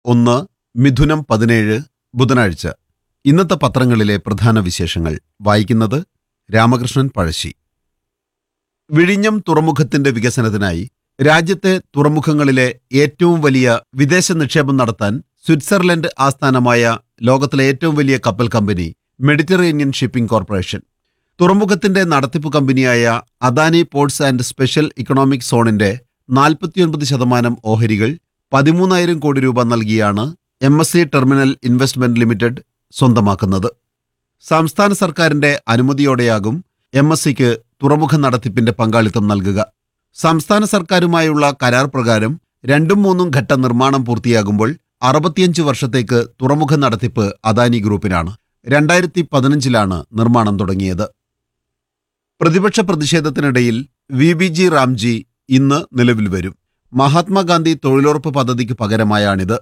ഒന്ന് മിഥുനം പതിനേഴ് ബുധനാഴ്ച ഇന്നത്തെ പത്രങ്ങളിലെ പ്രധാന വിശേഷങ്ങൾ വായിക്കുന്നത് രാമകൃഷ്ണൻ പഴശ്ശി വിഴിഞ്ഞം തുറമുഖത്തിന്റെ വികസനത്തിനായി രാജ്യത്തെ തുറമുഖങ്ങളിലെ ഏറ്റവും വലിയ വിദേശ നിക്ഷേപം നടത്താൻ സ്വിറ്റ്സർലൻഡ് ആസ്ഥാനമായ ലോകത്തിലെ ഏറ്റവും വലിയ കപ്പൽ കമ്പനി മെഡിറ്ററേനിയൻ ഷിപ്പിംഗ് കോർപ്പറേഷൻ തുറമുഖത്തിന്റെ നടത്തിപ്പ് കമ്പനിയായ Adani ports and special economic സോണിന്റെ നാൽപ്പത്തിയൊൻപത് ശതമാനം ഓഹരികൾ പതിമൂന്നായിരം കോടി രൂപ നൽകിയാണ് M S C terminal investment limited സ്വന്തമാക്കുന്നത് സംസ്ഥാന സർക്കാരിന്റെ അനുമതിയോടെയാകും എം എസ് സിക്ക് തുറമുഖ നടത്തിപ്പിന്റെ പങ്കാളിത്തം നൽകുക സംസ്ഥാന സർക്കാരുമായുള്ള കരാർ പ്രകാരം രണ്ടും മൂന്നും ഘട്ട നിർമ്മാണം പൂർത്തിയാകുമ്പോൾ അറുപത്തിയഞ്ച് വർഷത്തേക്ക് തുറമുഖ നടത്തിപ്പ് അദാനി ഗ്രൂപ്പിനാണ് രണ്ടായിരത്തി പതിനഞ്ചിലാണ് നിർമ്മാണം തുടങ്ങിയത് പ്രതിപക്ഷ പ്രതിഷേധത്തിനിടയിൽ വി ബി ജി റാംജി ഇന്ന് നിലവിൽ വരും മഹാത്മാഗാന്ധി തൊഴിലുറപ്പ് പദ്ധതിക്ക് പകരമായാണിത്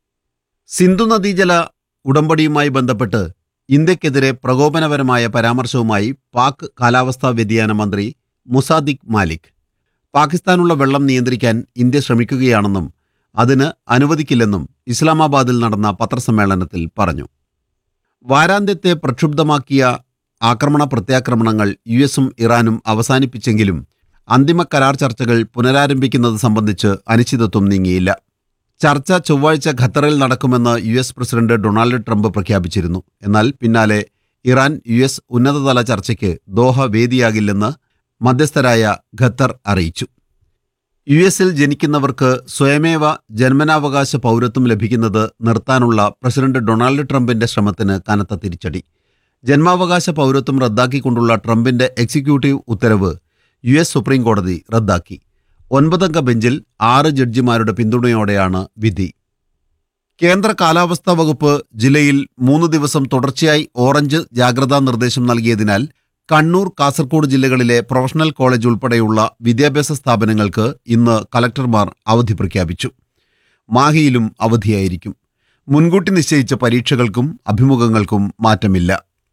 സിന്ധു നദീജല ഉടമ്പടിയുമായി ബന്ധപ്പെട്ട് ഇന്ത്യക്കെതിരെ പ്രകോപനപരമായ പരാമർശവുമായി പാക് കാലാവസ്ഥാ വ്യതിയാന മന്ത്രി മുസാദിഖ് മാലിക് പാകിസ്ഥാനുള്ള വെള്ളം നിയന്ത്രിക്കാൻ ഇന്ത്യ ശ്രമിക്കുകയാണെന്നും അതിന് അനുവദിക്കില്ലെന്നും ഇസ്ലാമാബാദിൽ നടന്ന പത്രസമ്മേളനത്തിൽ പറഞ്ഞു വാരാന്ത്യത്തെ പ്രക്ഷുബ്ധമാക്കിയ ആക്രമണ പ്രത്യാക്രമണങ്ങൾ യു എസും ഇറാനും അവസാനിപ്പിച്ചെങ്കിലും അന്തിമ കരാർ ചർച്ചകൾ പുനരാരംഭിക്കുന്നത് സംബന്ധിച്ച് അനിശ്ചിതത്വം നീങ്ങിയില്ല ചർച്ച ചൊവ്വാഴ്ച ഖത്തറിൽ നടക്കുമെന്ന് U S president Donald Trump പ്രഖ്യാപിച്ചിരുന്നു എന്നാൽ പിന്നാലെ ഇറാൻ യു എസ് ഉന്നതതല ചർച്ചയ്ക്ക് ദോഹ വേദിയാകില്ലെന്ന് മധ്യസ്ഥരായ ഖത്തർ അറിയിച്ചു യു എസിൽ ജനിക്കുന്നവർക്ക് സ്വയമേവ ജന്മനാവകാശ പൗരത്വം ലഭിക്കുന്നത് നിർത്താനുള്ള പ്രസിഡന്റ് ഡൊണാൾഡ് ട്രംപിന്റെ ശ്രമത്തിന് കനത്ത തിരിച്ചടി ജന്മാവകാശ പൗരത്വം റദ്ദാക്കിക്കൊണ്ടുള്ള ട്രംപിന്റെ എക്സിക്യൂട്ടീവ് ഉത്തരവ് യു എസ് സുപ്രീം കോടതി റദ്ദാക്കി ഒൻപതംഗ ബെഞ്ചിൽ ആറ് ജഡ്ജിമാരുടെ പിന്തുണയോടെയാണ് വിധി കേന്ദ്ര കാലാവസ്ഥാ വകുപ്പ് ജില്ലയിൽ മൂന്ന് ദിവസം തുടർച്ചയായി ഓറഞ്ച് ജാഗ്രതാ നിർദ്ദേശം നൽകിയതിനാൽ കണ്ണൂർ കാസർഗോഡ് ജില്ലകളിലെ പ്രൊഫഷണൽ കോളേജ് ഉൾപ്പെടെയുള്ള വിദ്യാഭ്യാസ സ്ഥാപനങ്ങൾക്ക് ഇന്ന് കലക്ടർമാർ അവധി പ്രഖ്യാപിച്ചു മാഹിയിലും അവധിയായിരിക്കും മുൻകൂട്ടി നിശ്ചയിച്ച പരീക്ഷകൾക്കും അഭിമുഖങ്ങൾക്കും മാറ്റമില്ല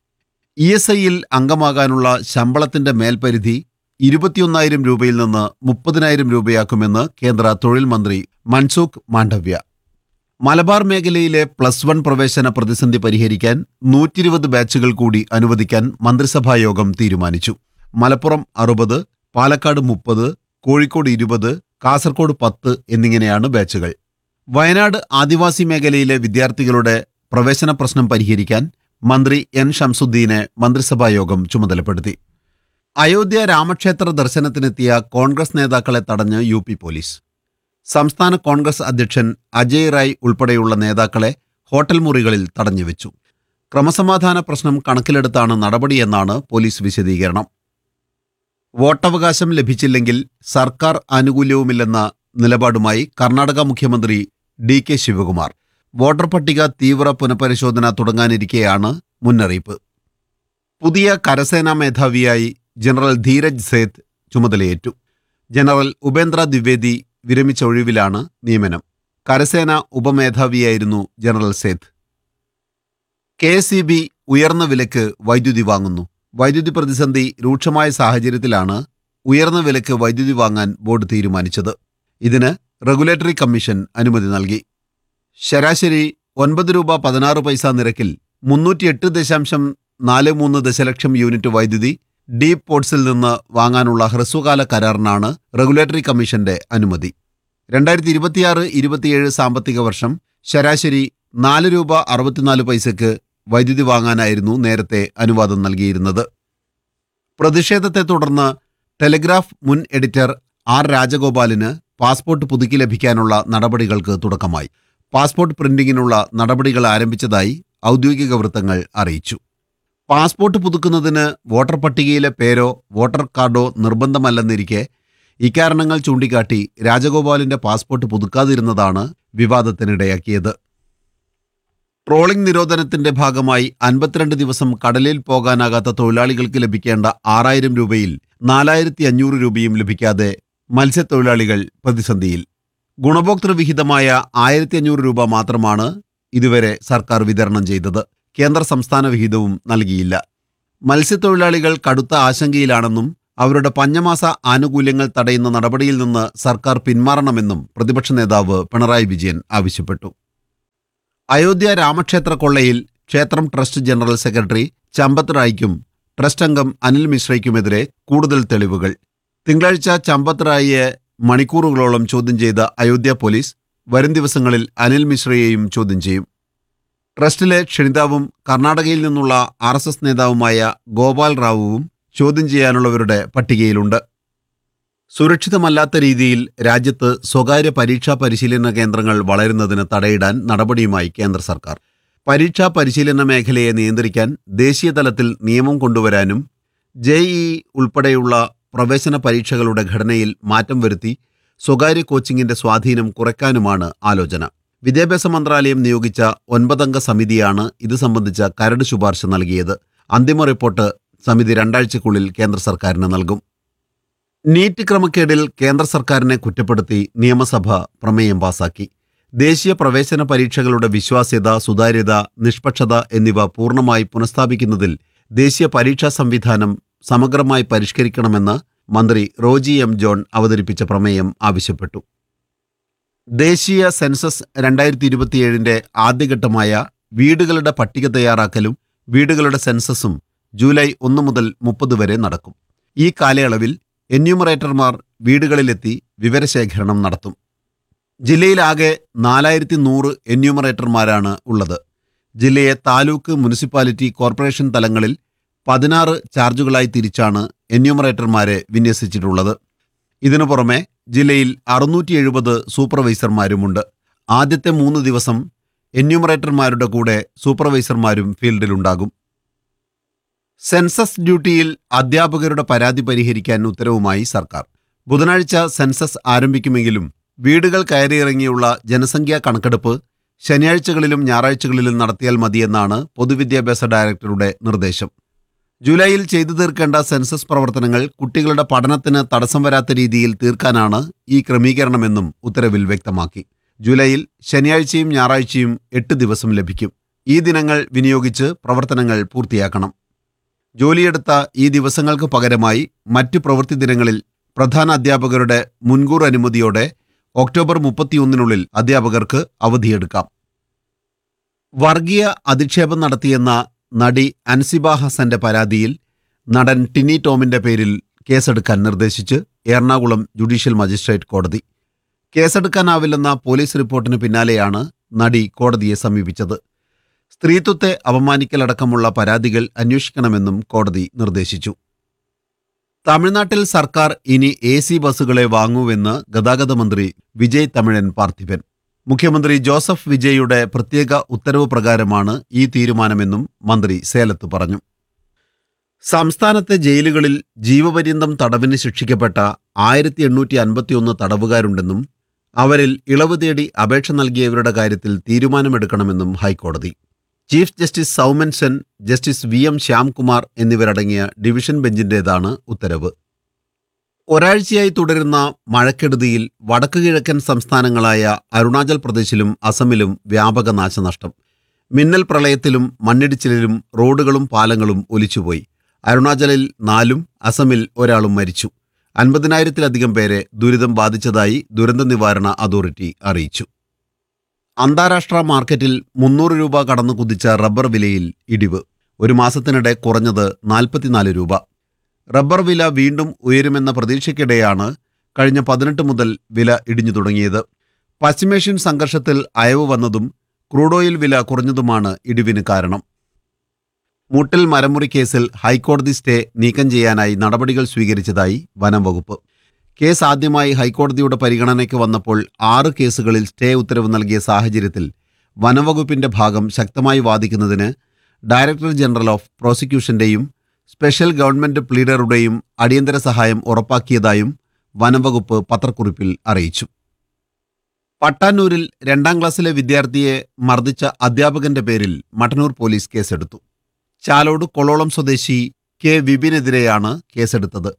ഇ എസ് ഐയിൽ അംഗമാകാനുള്ള ശമ്പളത്തിന്റെ മേൽപരിധി ഇരുപത്തിയൊന്നായിരം രൂപയിൽ നിന്ന് മുപ്പതിനായിരം രൂപയാക്കുമെന്ന് കേന്ദ്ര തൊഴിൽ മന്ത്രി മൻസൂഖ് മാണ്ഡവ്യ മലബാർ മേഖലയിലെ പ്ലസ് വൺ പ്രവേശന പ്രതിസന്ധി പരിഹരിക്കാൻ നൂറ്റിരുപത് ബാച്ചുകൾ കൂടി അനുവദിക്കാൻ മന്ത്രിസഭാ യോഗം തീരുമാനിച്ചു മലപ്പുറം അറുപത് പാലക്കാട് മുപ്പത് കോഴിക്കോട് ഇരുപത് കാസർഗോഡ് പത്ത് എന്നിങ്ങനെയാണ് ബാച്ചുകൾ വയനാട് ആദിവാസി മേഖലയിലെ വിദ്യാർത്ഥികളുടെ പ്രവേശന പ്രശ്നം പരിഹരിക്കാൻ മന്ത്രി എൻ ഷംസുദ്ദീനെ മന്ത്രിസഭാ യോഗം ചുമതലപ്പെടുത്തി അയോധ്യ രാമക്ഷേത്ര ദർശനത്തിനെത്തിയ കോൺഗ്രസ് നേതാക്കളെ തടഞ്ഞ് യു പി പോലീസ് സംസ്ഥാന കോൺഗ്രസ് അധ്യക്ഷൻ അജയ് റായ് ഉൾപ്പെടെയുള്ള നേതാക്കളെ ഹോട്ടൽ മുറികളിൽ തടഞ്ഞുവെച്ചു ക്രമസമാധാന പ്രശ്നം കണക്കിലെടുത്താണ് നടപടിയെന്നാണ് പോലീസ് വിശദീകരണം വോട്ടവകാശം ലഭിച്ചില്ലെങ്കിൽ സർക്കാർ ആനുകൂല്യവുമില്ലെന്ന നിലപാടുമായി കർണാടക മുഖ്യമന്ത്രി ഡി കെ ശിവകുമാർ വോട്ടർ പട്ടിക തീവ്ര പുനഃപരിശോധന തുടങ്ങാനിരിക്കെയാണ് മുന്നറിയിപ്പ് പുതിയ കരസേനാ മേധാവിയായി ജനറൽ ധീരജ് സേത്ത് ചുമതലയേറ്റു ജനറൽ ഉപേന്ദ്ര ദ്വിവേദി വിരമിച്ച ഒഴിവിലാണ് നിയമനം കരസേന ഉപമേധാവിയായിരുന്നു general Seth K S E B ഉയർന്ന വിലക്ക് വൈദ്യുതി വാങ്ങുന്നു വൈദ്യുതി പ്രതിസന്ധി രൂക്ഷമായ സാഹചര്യത്തിലാണ് ഉയർന്ന വിലക്ക് വൈദ്യുതി വാങ്ങാൻ ബോർഡ് തീരുമാനിച്ചത് ഇതിന് റെഗുലേറ്ററി കമ്മീഷൻ അനുമതി നൽകി ശരാശരി ഒൻപത് രൂപ പതിനാറ് പൈസ നിരക്കിൽ മുന്നൂറ്റിയെട്ട് ദശാംശം നാല് മൂന്ന് ദശലക്ഷം യൂണിറ്റ് വൈദ്യുതി ഡീപ് പോർട്സിൽ നിന്ന് വാങ്ങാനുള്ള ഹ്രസ്വകാല കരാറിനാണ് റെഗുലേറ്ററി കമ്മീഷന്റെ അനുമതി രണ്ടായിരത്തി ഇരുപത്തിയാറ് ഇരുപത്തിയേഴ് സാമ്പത്തിക വർഷം ശരാശരി നാല് രൂപ അറുപത്തിനാല് പൈസയ്ക്ക് വൈദ്യുതി വാങ്ങാനായിരുന്നു നേരത്തെ അനുവാദം നൽകിയിരുന്നത് പ്രതിഷേധത്തെ തുടർന്ന് ടെലിഗ്രാഫ് മുൻ എഡിറ്റർ ആർ രാജഗോപാലിന് പാസ്പോർട്ട് പുതുക്കി ലഭിക്കാനുള്ള നടപടികൾക്ക് തുടക്കമായി പാസ്പോർട്ട് പ്രിന്റിങ്ങിനുള്ള നടപടികൾ ആരംഭിച്ചതായി ഔദ്യോഗിക വൃത്തങ്ങൾ അറിയിച്ചു പാസ്പോർട്ട് പുതുക്കുന്നതിന് വോട്ടർ പട്ടികയിലെ പേരോ വോട്ടർ കാർഡോ നിർബന്ധമല്ലെന്നിരിക്കെ ഇക്കാരണങ്ങൾ ചൂണ്ടിക്കാട്ടി രാജഗോപാലിന്റെ പാസ്പോർട്ട് പുതുക്കാതിരുന്നതാണ് വിവാദത്തിനിടയാക്കിയത് ട്രോളിംഗ് നിരോധനത്തിന്റെ ഭാഗമായി അൻപത്തിരണ്ട് ദിവസം കടലിൽ പോകാനാകാത്ത തൊഴിലാളികൾക്ക് ലഭിക്കേണ്ട ആറായിരം രൂപയിൽ നാലായിരത്തി അഞ്ഞൂറ് രൂപയും ലഭിക്കാതെ മത്സ്യത്തൊഴിലാളികൾ പ്രതിസന്ധിയിൽ ഗുണഭോക്തൃ വിഹിതമായ ആയിരത്തി അഞ്ഞൂറ് രൂപ മാത്രമാണ് ഇതുവരെ സർക്കാർ വിതരണം ചെയ്തത് കേന്ദ്ര സംസ്ഥാന വിഹിതവും നൽകിയില്ല മത്സ്യത്തൊഴിലാളികൾ കടുത്ത ആശങ്കയിലാണെന്നും അവരുടെ പഞ്ഞമാസ ആനുകൂല്യങ്ങൾ തടയുന്ന നടപടിയിൽ നിന്ന് സർക്കാർ പിന്മാറണമെന്നും പ്രതിപക്ഷ നേതാവ് പിണറായി വിജയൻ ആവശ്യപ്പെട്ടു അയോധ്യ രാമക്ഷേത്ര കൊള്ളയിൽ ക്ഷേത്രം ട്രസ്റ്റ് ജനറൽ സെക്രട്ടറി ചമ്പത്ത് റായിക്കും ട്രസ്റ്റ് അംഗം അനിൽ മിശ്രയ്ക്കുമെതിരെ കൂടുതൽ തെളിവുകൾ തിങ്കളാഴ്ച ചമ്പത്ത് റായിയെ മണിക്കൂറുകളോളം ചോദ്യം ചെയ്ത അയോധ്യ പോലീസ് വരും ദിവസങ്ങളിൽ അനിൽ മിശ്രയെയും ചോദ്യം ചെയ്യും ട്രസ്റ്റിലെ ക്ഷണിതാവും കർണാടകയിൽ നിന്നുള്ള ആർ എസ് എസ് നേതാവുമായ ഗോപാൽ റാവുവും ചോദ്യം ചെയ്യാനുള്ളവരുടെ പട്ടികയിലുണ്ട് സുരക്ഷിതമല്ലാത്ത രീതിയിൽ രാജ്യത്ത് സ്വകാര്യ പരീക്ഷാ പരിശീലന കേന്ദ്രങ്ങൾ വളരുന്നതിന് തടയിടാൻ നടപടിയുമായി കേന്ദ്ര സർക്കാർ പരീക്ഷാ പരിശീലന മേഖലയെ നിയന്ത്രിക്കാൻ ദേശീയ തലത്തിൽ നിയമം കൊണ്ടുവരാനും ജെഇഇ ഉൾപ്പെടെയുള്ള പ്രവേശന പരീക്ഷകളുടെ ഘടനയിൽ മാറ്റം വരുത്തി സ്വകാര്യ കോച്ചിങ്ങിന്റെ സ്വാധീനം കുറയ്ക്കാനുമാണ് ആലോചന വിദ്യാഭ്യാസ മന്ത്രാലയം നിയോഗിച്ച ഒൻപതംഗ സമിതിയാണ് ഇത് സംബന്ധിച്ച കരട് ശുപാർശ നൽകിയത് അന്തിമ റിപ്പോർട്ട് സമിതി രണ്ടാഴ്ചക്കുള്ളിൽ കേന്ദ്ര സർക്കാരിന് നൽകും നീറ്റ് ക്രമക്കേടിൽ കേന്ദ്ര സർക്കാരിനെ കുറ്റപ്പെടുത്തി നിയമസഭ പ്രമേയം പാസാക്കി ദേശീയ പ്രവേശന പരീക്ഷകളുടെ വിശ്വാസ്യത സുതാര്യത നിഷ്പക്ഷത എന്നിവ പൂർണ്ണമായി പുനഃസ്ഥാപിക്കുന്നതിൽ ദേശീയ പരീക്ഷാ സംവിധാനം സമഗ്രമായി പരിഷ്കരിക്കണമെന്ന് മന്ത്രി റോജി എം ജോൺ അവതരിപ്പിച്ച പ്രമേയം ആവശ്യപ്പെട്ടു ദേശീയ സെൻസസ് രണ്ടായിരത്തി ഇരുപത്തിയേഴിന്റെ ആദ്യഘട്ടമായ വീടുകളുടെ പട്ടിക തയ്യാറാക്കലും വീടുകളുടെ സെൻസസും ജൂലൈ ഒന്ന് മുതൽ മുപ്പത് വരെ നടക്കും ഈ കാലയളവിൽ എന്യൂമറേറ്റർമാർ വീടുകളിലെത്തി വിവരശേഖരണം നടത്തും ജില്ലയിലാകെ നാലായിരത്തി നൂറ് എന്യൂമറേറ്റർമാരാണ് ഉള്ളത് ജില്ലയെ താലൂക്ക് മുനിസിപ്പാലിറ്റി കോർപ്പറേഷൻ തലങ്ങളിൽ പതിനാറ് ചാർജുകളായി തിരിച്ചാണ് എന്യൂമറേറ്റർമാരെ വിന്യസിച്ചിട്ടുള്ളത് ഇതിനു പുറമെ ജില്ലയിൽ അറുന്നൂറ്റി എഴുപത് സൂപ്പർവൈസർമാരുമുണ്ട് ആദ്യത്തെ മൂന്ന് ദിവസം എന്യൂമറേറ്റർമാരുടെ കൂടെ സൂപ്പർവൈസർമാരും ഫീൽഡിലുണ്ടാകും സെൻസസ് ഡ്യൂട്ടിയിൽ അധ്യാപകരുടെ പരാതി പരിഹരിക്കാൻ ഉത്തരവുമായി സർക്കാർ ബുധനാഴ്ച സെൻസസ് ആരംഭിക്കുമെങ്കിലും വീടുകൾ കയറിയിറങ്ങിയുള്ള ജനസംഖ്യാ കണക്കെടുപ്പ് ശനിയാഴ്ചകളിലും ഞായറാഴ്ചകളിലും നടത്തിയാൽ മതിയെന്നാണ് പൊതുവിദ്യാഭ്യാസ ഡയറക്ടറുടെ നിർദ്ദേശം ജൂലൈയിൽ ചെയ്തു തീർക്കേണ്ട സെൻസസ് പ്രവർത്തനങ്ങൾ കുട്ടികളുടെ പഠനത്തിന് തടസ്സം വരാത്ത രീതിയിൽ തീർക്കാനാണ് ഈ ക്രമീകരണമെന്നും ഉത്തരവിൽ വ്യക്തമാക്കി ജൂലൈയിൽ ശനിയാഴ്ചയും ഞായറാഴ്ചയും എട്ട് ദിവസം ലഭിക്കും ഈ ദിനങ്ങൾ വിനിയോഗിച്ച് പ്രവർത്തനങ്ങൾ പൂർത്തിയാക്കണം ജോലിയെടുത്ത ഈ ദിവസങ്ങൾക്ക് പകരമായി മറ്റു പ്രവൃത്തി ദിനങ്ങളിൽ പ്രധാന അധ്യാപകരുടെ മുൻകൂർ അനുമതിയോടെ ഒക്ടോബർ മുപ്പത്തിയൊന്നിനുള്ളിൽ അധ്യാപകർക്ക് അവധിയെടുക്കാം വർഗീയ അധിക്ഷേപം നടത്തിയെന്ന നടി അൻസിബ ഹസന്റെ പരാതിയിൽ നടൻ ടിനി ടോമിന്റെ പേരിൽ കേസെടുക്കാൻ നിർദ്ദേശിച്ച് എറണാകുളം ജുഡീഷ്യൽ മജിസ്ട്രേറ്റ് കോടതി കേസെടുക്കാനാവില്ലെന്ന പോലീസ് റിപ്പോർട്ടിന് പിന്നാലെയാണ് നടി കോടതിയെ സമീപിച്ചത് സ്ത്രീത്വത്തെ അപമാനിക്കലടക്കമുള്ള പരാതികൾ അന്വേഷിക്കണമെന്നും കോടതി നിർദ്ദേശിച്ചു തമിഴ്നാട്ടിൽ സർക്കാർ ഇനി എ സി ബസ്സുകളെ വാങ്ങൂവെന്ന് ഗതാഗത മന്ത്രി വിജയ് തമിഴൻ പാർത്ഥിപൻ മുഖ്യമന്ത്രി ജോസഫ് വിജയുടെ പ്രത്യേക ഉത്തരവ് പ്രകാരമാണ് ഈ തീരുമാനമെന്നും മന്ത്രി സേലത്ത് പറഞ്ഞു സംസ്ഥാനത്തെ ജയിലുകളിൽ ജീവപര്യന്തം തടവിന് ശിക്ഷിക്കപ്പെട്ട ആയിരത്തി എണ്ണൂറ്റി അൻപത്തിയൊന്ന് തടവുകാരുണ്ടെന്നും അവരിൽ ഇളവ് തേടി അപേക്ഷ നൽകിയവരുടെ കാര്യത്തിൽ തീരുമാനമെടുക്കണമെന്നും ഹൈക്കോടതി chief justice Soumen Sen justice V M Shyamkumar എന്നിവരടങ്ങിയ ഡിവിഷൻ ബെഞ്ചിന്റേതാണ് ഉത്തരവ് ഒരാഴ്ചയായി തുടരുന്ന മഴക്കെടുതിയിൽ വടക്കു കിഴക്കൻ സംസ്ഥാനങ്ങളായ അരുണാചൽ പ്രദേശിലും അസമിലും വ്യാപക നാശനഷ്ടം മിന്നൽ പ്രളയത്തിലും മണ്ണിടിച്ചിലിലും റോഡുകളും പാലങ്ങളും ഒലിച്ചുപോയി അരുണാചലിൽ നാലും അസമിൽ ഒരാളും മരിച്ചു അൻപതിനായിരത്തിലധികം പേരെ ദുരിതം ബാധിച്ചതായി ദുരന്ത നിവാരണ അതോറിറ്റി അറിയിച്ചു അന്താരാഷ്ട്ര മാർക്കറ്റിൽ മുന്നൂറ് രൂപ കടന്നു കുതിച്ച റബ്ബർ വിലയിൽ ഇടിവ് ഒരു മാസത്തിനിടെ കുറഞ്ഞത് നാൽപ്പത്തിനാല് രൂപ റബ്ബർ വില വീണ്ടും ഉയരുമെന്ന പ്രതീക്ഷയ്ക്കിടെയാണ് കഴിഞ്ഞ പതിനെട്ട് മുതൽ വില ഇടിഞ്ഞു തുടങ്ങിയത് പശ്ചിമേഷ്യൻ സംഘർഷത്തിൽ അയവ് വന്നതും ക്രൂഡ് ഓയിൽ വില കുറഞ്ഞതുമാണ് ഇടിവിന് കാരണം മൂട്ടിൽ മരമുറി കേസിൽ ഹൈക്കോടതി സ്റ്റേ നീക്കം ചെയ്യാനായി നടപടികൾ സ്വീകരിച്ചതായി വനം വകുപ്പ് കേസ് ആദ്യമായി ഹൈക്കോടതിയുടെ പരിഗണനയ്ക്ക് വന്നപ്പോൾ ആറ് കേസുകളിൽ സ്റ്റേ ഉത്തരവ് നൽകിയ സാഹചര്യത്തിൽ വനംവകുപ്പിന്റെ ഭാഗം ശക്തമായി വാദിക്കുന്നതിന് ഡയറക്ടർ ജനറൽ ഓഫ് പ്രോസിക്യൂഷന്റെയും സ്പെഷ്യൽ ഗവൺമെന്റ് പ്ലീഡറുടെയും അടിയന്തര സഹായം ഉറപ്പാക്കിയതായും വനംവകുപ്പ് പത്രക്കുറിപ്പിൽ അറിയിച്ചു പട്ടാന്നൂരിൽ രണ്ടാം ക്ലാസ്സിലെ വിദ്യാർത്ഥിയെ മർദ്ദിച്ച അധ്യാപകന്റെ പേരിൽ മട്ടന്നൂർ പോലീസ് കേസെടുത്തു ചാലോട് കൊളോളം സ്വദേശി കെ വിപിനെതിരെയാണ് കേസെടുത്തത്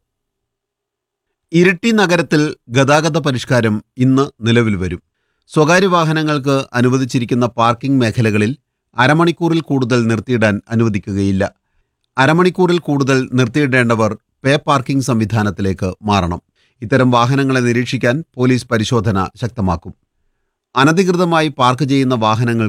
ഇരിട്ടി നഗരത്തിൽ ഗതാഗത പരിഷ്കാരം ഇന്ന് നിലവിൽ വരും സ്വകാര്യ വാഹനങ്ങൾക്ക് അനുവദിച്ചിരിക്കുന്ന പാർക്കിംഗ് മേഖലകളിൽ അരമണിക്കൂറിൽ കൂടുതൽ നിർത്തിയിടാൻ അനുവദിക്കുകയില്ല അരമണിക്കൂറിൽ കൂടുതൽ നിർത്തിയിടേണ്ടവർ പേ പാർക്കിംഗ് സംവിധാനത്തിലേക്ക് മാറണം ഇത്തരം വാഹനങ്ങളെ നിരീക്ഷിക്കാൻ പോലീസ് പരിശോധന ശക്തമാക്കും അനധികൃതമായി പാർക്ക് ചെയ്യുന്ന വാഹനങ്ങൾക്ക്